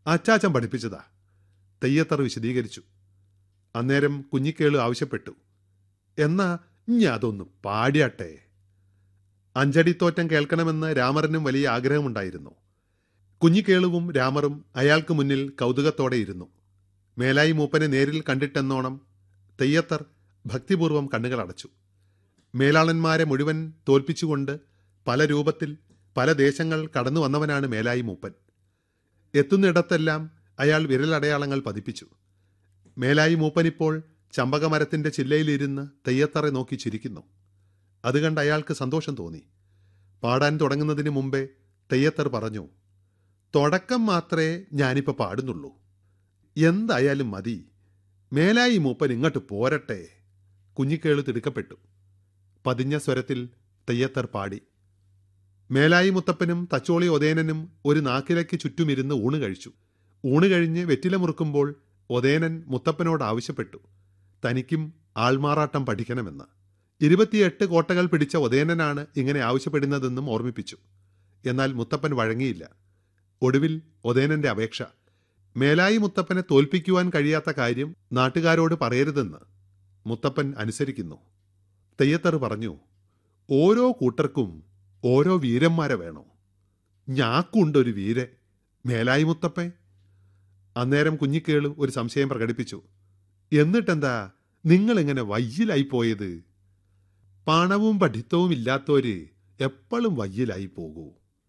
അച്ചാച്ചൻ പഠിപ്പിച്ചതാ തെയ്യത്തർ വിശദീകരിച്ചു അന്നേരം കുഞ്ഞിക്കേളു ആവശ്യപ്പെട്ടു എന്നാ ഇനി അതൊന്ന് പാടിയാട്ടെ അഞ്ചടിത്തോറ്റം കേൾക്കണമെന്ന് രാമറിനും വലിയ ആഗ്രഹമുണ്ടായിരുന്നു കുഞ്ഞിക്കേളുവും രാമറും അയാൾക്ക് മുന്നിൽ കൗതുകത്തോടെ ഇരുന്നു മേലായി മൂപ്പനെ നേരിൽ കണ്ടിട്ടെന്നോണം തെയ്യത്തർ ഭക്തിപൂർവം കണ്ണുകൾ അടച്ചു മേലാളന്മാരെ മുഴുവൻ തോൽപ്പിച്ചുകൊണ്ട് പല രൂപത്തിൽ പല ദേശങ്ങൾ കടന്നു വന്നവനാണ് മേലായി മൂപ്പൻ എത്തുന്നിടത്തെല്ലാം അയാൾ വിരലടയാളങ്ങൾ പതിപ്പിച്ചു മേലായി മൂപ്പനിപ്പോൾ ചമ്പകമരത്തിന്റെ ചില്ലയിലിരുന്ന് തെയ്യത്തറെ നോക്കി ചിരിക്കുന്നു അത് കണ്ട് അയാൾക്ക് സന്തോഷം തോന്നി പാടാൻ തുടങ്ങുന്നതിന് മുമ്പേ തെയ്യത്തർ പറഞ്ഞു തുടക്കം മാത്രമേ ഞാനിപ്പോൾ പാടുന്നുള്ളൂ എന്തായാലും മതി മേലായി മൂപ്പൻ ഇങ്ങോട്ട് പോരട്ടെ കുഞ്ഞിക്കേള് തിടുക്കപ്പെട്ടു പതിഞ്ഞ സ്വരത്തിൽ തെയ്യത്തർ പാടി മേലായി മുത്തപ്പനും തച്ചോളി ഒതേനനും ഒരു നാക്കിലേക്ക് ചുറ്റുമിരുന്ന് ഊണ് കഴിച്ചു ഊണ് കഴിഞ്ഞ് വെറ്റില മുറുക്കുമ്പോൾ ഒതേനൻ മുത്തപ്പനോട് ആവശ്യപ്പെട്ടു തനിക്കും ആൾമാറാട്ടം പഠിക്കണമെന്ന് ഇരുപത്തിയെട്ട് കോട്ടകൾ പിടിച്ച ഒതേനനാണ് ഇങ്ങനെ ആവശ്യപ്പെടുന്നതെന്നും ഓർമ്മിപ്പിച്ചു എന്നാൽ മുത്തപ്പൻ വഴങ്ങിയില്ല ഒടുവിൽ ഒതേനന്റെ അപേക്ഷ മേലായി മുത്തപ്പനെ തോൽപ്പിക്കുവാൻ കഴിയാത്ത കാര്യം നാട്ടുകാരോട് പറയരുതെന്ന് മുത്തപ്പൻ അനുസരിക്കുന്നു തെയ്യത്തർ പറഞ്ഞു ഓരോ കൂട്ടർക്കും ഓരോ വീരന്മാരെ വേണോ ഞാക്കുണ്ടൊരു വീരെ മേലായി മുത്തപ്പേ അന്നേരം കുഞ്ഞിക്കേളു ഒരു സംശയം പ്രകടിപ്പിച്ചു എന്നിട്ടെന്താ നിങ്ങളിങ്ങനെ വയ്യിലായി പോയത് പണവും പഠിത്തവും ഇല്ലാത്തവര് എപ്പോഴും വയ്യിലായി പോകൂ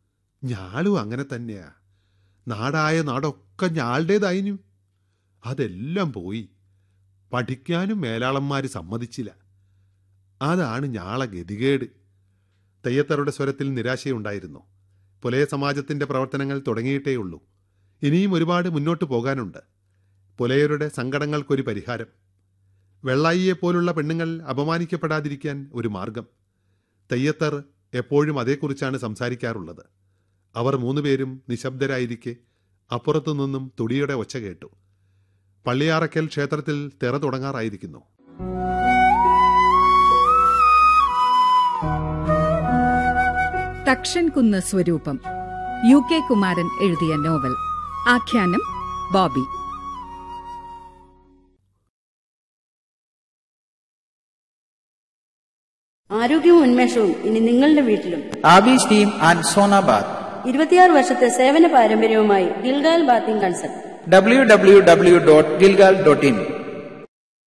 ഞാളും അങ്ങനെ തന്നെയാ നാടായ നാടൊക്കെ ഞാളുടേതായിനു അതെല്ലാം പോയി പഠിക്കാനും മേലാളന്മാര് സമ്മതിച്ചില്ല അതാണ് ഞാളെ ഗതികേട് തെയ്യത്തറുടെ സ്വരത്തിൽ നിരാശയുണ്ടായിരുന്നു പുലയ സമാജത്തിന്റെ പ്രവർത്തനങ്ങൾ തുടങ്ങിയിട്ടേയുള്ളൂ ഇനിയും ഒരുപാട് മുന്നോട്ട് പോകാനുണ്ട് പുലയരുടെ സങ്കടങ്ങൾക്കൊരു പരിഹാരം വെള്ളായിയെ പോലുള്ള പെണ്ണുങ്ങൾ അപമാനിക്കപ്പെടാതിരിക്കാൻ ഒരു മാർഗം തെയ്യത്തർ എപ്പോഴും അതേക്കുറിച്ചാണ് സംസാരിക്കാറുള്ളത് അവർ മൂന്നുപേരും നിശബ്ദരായിരിക്കെ അപ്പുറത്തു നിന്നും തുടിയുടെ ഒച്ച കേട്ടു പള്ളിയാറക്കൽ ക്ഷേത്രത്തിൽ തെറ തുടങ്ങാറായിരിക്കുന്നു തക്ഷൻകുന്ന് സ്വരൂപം യു കെ കുമാരൻ എഴുതിയ നോവൽ ആഖ്യാനം ബോബി ആരോഗ്യവും ഉന്മേഷവും ഇനി നിങ്ങളുടെ വീട്ടിലും ആബീസ് ടീം ആൻഡ് സോനാബാദ് ഇരുപത്തിയാറ് വർഷത്തെ സേവന പാരമ്പര്യവുമായി Gilgal bathing consult W W W dot Gilgal dot in